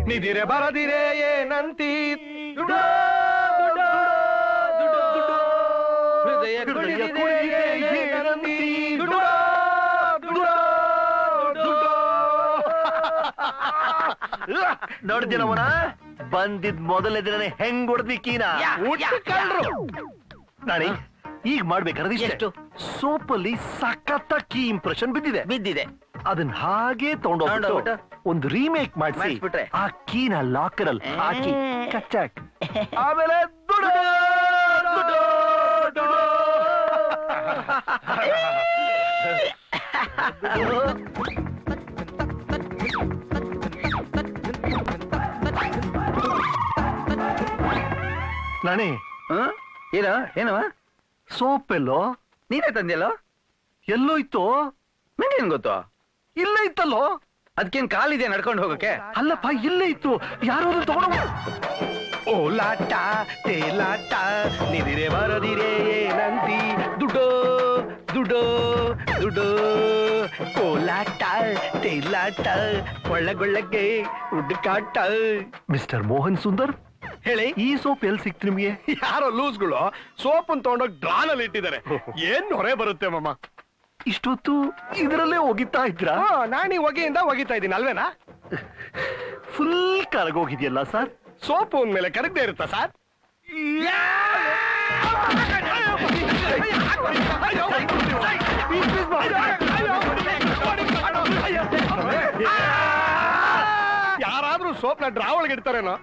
ನಿದಿರೆ ಬರದಿರೆ ಏನಂತಿ ದುಡೋ, ದುಡೋ, ದುಡೋ, ದುಡೋ. ಹೃದಯ ಕುಡಿದಿದೆ ಏನಂತಿ ದುಡೋ, ದುಡೋ, ದುಡೋ. ನೋಡ್ತೀನವನ ಬಂದಿದ್ ಮೊದಲನೇ ದಿನನೇ ಹೆಂಗ್ ಹೊಡೆದ್ವಿ ಕೀನ ಹುಟ್ಟುಕಳ್ರು. ನಾಣಿ ಈಗ ಮಾಡ್ಬೇಕಾದ್ರೆ ಎಷ್ಟು? ಸೋಪಲ್ಲಿ ಸಖತ್ತ ಕೀ ಇಂಪ್ರೆಷನ್ ಬಿದ್ದಿದೆ ಬಿದ್ದಿದೆ ಅದನ್ನ ಹಾಗೆ ತಗೊಂಡೋಗ್ಬಿಟ್ಟು ತಗೊಂಡೋಗ್ಬಿಟ್ಟು? ಒಂದು ರೀಮೇಕ್ ಮಾಡಿಸಿ ಮಾಡ್ಸ್ಬಿಟ್ರೆ? ಆ ಕೀನ ಲಾಕರ್ ಅಲ್ಲಿ ಹಾಕಿ ಏ. ಕಚ್ಚಾಕ್ ಆಮೇಲೆ ದುಡ್ಡು, ದುಡ್ಡು, ದುಡ್ಡು. ನಾಣಿ ಹ? ಏನೋ ಏನೋ ಸೋಪ್ ಎಲ್ಲೋ ನೀನೇ ತಂದ್ಯಲ್ಲೋ ಎಲ್ಲೋ ಇತ್ತು ನಂಗೇನ್ ಗೊತ್ತು ಇಲ್ಲೇ ಇತ್ತಲ್ಲೋ ಅದಕ್ಕೇನ್ ಕಾಲಿದೆ ನಡ್ಕೊಂಡು ಹೋಗಕ್ಕೆ ಅಲ್ಲಪ್ಪ ಇಲ್ಲೇ ಇತ್ತು ಯಾರೋ ತಗೊಂಡು ಓಲಾಟ ತೇಲಾಟ ನಿದಿರೆ ಬರದಿರೆ ಏನಂತಿ ದುಡೋ ದುಡೋ ದುಡೋ ಓಲಾಟ ತೇಲಾಟ ಒಳ್ಳಗೊಳ್ಳಗೆ ಹುಡುಕಾಟ ಮಿಸ್ಟರ್ ಮೋಹನ್ ಸುಂದರ್ ಹೇಳಿ ಈ ಸೋಪ್ ಎಲ್ಲಿ ಸಿಕ್ತು ನಿಮ್ಗೆ ಯಾರೋ ಲೂಸ್ಗಳು ಸೋಪನ್ ತಗೊಂಡೋಗಿ ಡ್ರಾನಲ್ಲಿ ಇಟ್ಟಿದ್ದಾರೆ ಏನ್ ಹೊರೆ ಬರುತ್ತೆ ಮಮ್ಮ ಇಷ್ಟೊತ್ತು ಇದರಲ್ಲೇ ಹೋಗಿತ್ತಾ ಇದ್ರಾ ನಾನೀ ಹೊಗೆಯಿಂದ ಒಗಿತಾ ಇದ್ದೀನಿ ಅಲ್ವೇನಾ ಫುಲ್ ಕರಗೋಗಿದ್ಯಲ್ಲ ಸರ್ ಸೋಪು ಮೇಲೆ ಕರಗದೆ ಇರುತ್ತಾ ಸರ್ ಯಾರಾದ್ರೂ ಸೋಪ್ನ ಡ್ರಾ ಒಳಗೆ ಇಡ್ತಾರೇನೋ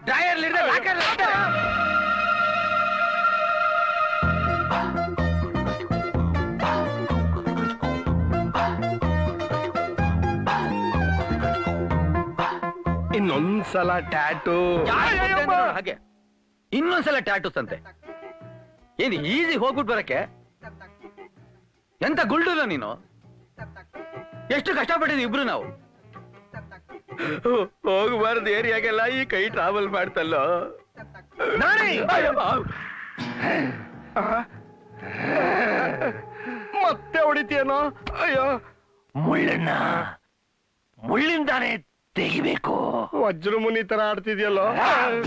ಇನ್ನೊಂದ್ಸಲ ಟ್ಯಾಟು ಹಾಗೆ ಇನ್ನೊಂದ್ಸಲ ಟ್ಯಾಟೂಸ್ ಅಂತೆ ಏನು ಈಸಿ ಹೋಗ್ಬಿಟ್ಟು ಬರಕ್ಕೆ ಎಂತ ಗುಲ್ಡುಲ್ಲ ನೀನು ಎಷ್ಟು ಕಷ್ಟಪಟ್ಟಿದ್ವಿ ಇಬ್ರು ನಾವು ಹೋಗಬಾರ್ದು ಏರಿಯಾಗೆಲ್ಲ ಈ ಕೈ ಟ್ರಾವೆಲ್ ಮಾಡ್ತಲ್ಲೋ ಮತ್ತೆ ಹೊಡಿತೀಯನೋ ಅಯ್ಯೋ ಮುಳ್ಳಣ್ಣ ಮುಳ್ಳಿಂದಾನೆ ತೆಗಿಬೇಕು ವಜ್ರಮುನಿ ತರ ಆಡ್ತಿದ್ಯಲ್ಲೋ